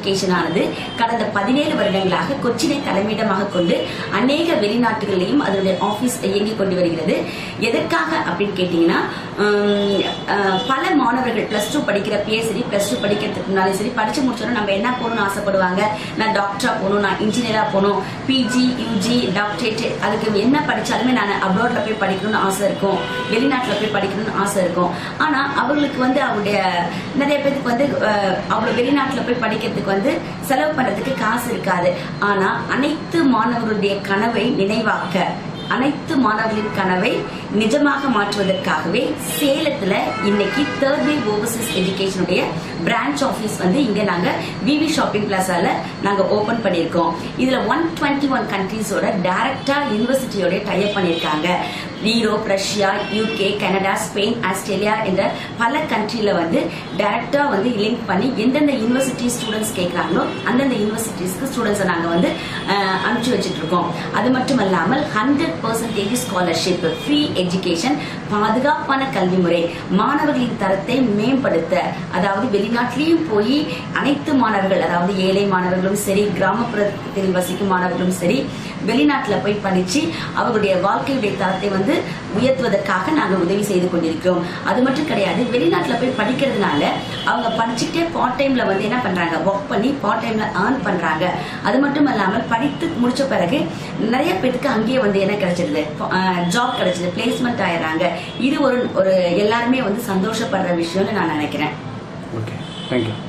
education ஆனது கடந்த பதினேழு வருடங்களாக கொச்சினை தலைமையிடமாக கொண்டு அநேக வெளிநாட்டுகளிலையும் அதனுடைய ஆபீஸ் இயங்கிக் கொண்டு வருகிறது எதற்காக அப்படின்னு கேட்டீங்கன்னா உம், அஹ், பல மாணவர்கள் பிளஸ் டூ படிக்கிற பிஎஸ்சி பிளஸ் டூ படிக்கிறதுக்கு முன்னாலே சரி படிச்சு முடிச்சோன்னா நம்ம என்ன போகணும்னு ஆசைப்படுவாங்க நான் டாக்டரா போகணும் நான் இன்ஜினியரா போகணும் பிஜி யூஜி டாக்டரேட் அதுக்கு என்ன படிச்சாலுமே நான் அப்ராட்ல போய் படிக்கணும்னு ஆசை இருக்கும் வெளிநாட்டுல போய் படிக்கணும்னு ஆசை இருக்கும் ஆனா அவங்களுக்கு வந்து அவருடைய நிறைய பேருக்கு வந்து அஹ், அவ்வளவு வெளிநாட்டுல போய் படிக்கிறதுக்கு வந்து செலவு பண்றதுக்கு காசு இருக்காது ஆனா அனைத்து மாணவர்களுடைய கனவை நினைவாக்க அனைத்து மாணவர்களின் கனவை நிஜமாக மாற்றுவதற்காகவே சேலத்துல இன்னைக்கு தேர்ட் வேவ் ஓவர்சீஸ் எஜுகேஷனுடைய பிரான்ச் ஆபீஸ் வந்து இங்க நாங்க விவி ஷாப்பிங் பிளாசால நாங்க ஓபன் பண்ணியிருக்கோம் இதுல ஒன் டுவெண்ட்டி ஒன் கண்ட்ரீஸோட டைரக்டா யூனிவர்சிட்டியோட டைப் பண்ணியிருக்காங்க Europe Russia UK Canada Spain Australia என்ற பல கண்ட்ரில வந்து டைரக்டா வந்து லிங்க் பண்ணி எந்தெந்த யூனிவர்சிட்டி ஸ்டூடெண்ட்ஸ் கேட்கறாங்களோ அந்தந்த யூனிவர்சிட்டிஸ்க்கு ஸ்டூடெண்ட்ஸை நாங்க வந்து அஹ், அனுப்பிச்சு வச்சுட்டு இருக்கோம் அது மட்டும் இல்லாமல் hundred percentage scholarship free education பாதுகாப்பான கல்வி முறை மாணவர்களின் தரத்தை மேம்படுத்த அதாவது வெளிநாட்டிலையும் போய் அனைத்து மாணவர்கள் அதாவது ஏழை மாணவர்களும் சரி கிராமப்புறத்தில் வசிக்கும் மாணவர்களும் சரி வெளிநாட்டுல போய் படிச்சு அவர்களுடைய வாழ்க்கையுடைய தரத்தை வந்து உயர்த்துவதற்காக நாங்க உதவி செய்து கொண்டிருக்கிறோம் அது மட்டும் கிடையாது வெளிநாட்டுல போய் படிக்கிறதுனால அவங்க படிச்சுட்டே பார்ட் டைம்ல வந்து என்ன பண்றாங்க ஒர்க் பண்ணி பார்ட் டைம்ல ஏர்ன் பண்றாங்க அது மட்டும் இல்லாமல் படித்து முடிச்ச பிறகு நிறைய பேருக்கு அங்கேயே வந்து என்ன கிடைச்சிருது ஜாப் கிடைச்சது பிளேஸ்மெண்ட் ஆயிடுறாங்க இது ஒரு ஒரு எல்லாருமே வந்து சந்தோஷப்படுற விஷயம்னு நான் நினைக்கிறேன் ஓகே தேங்க்யூ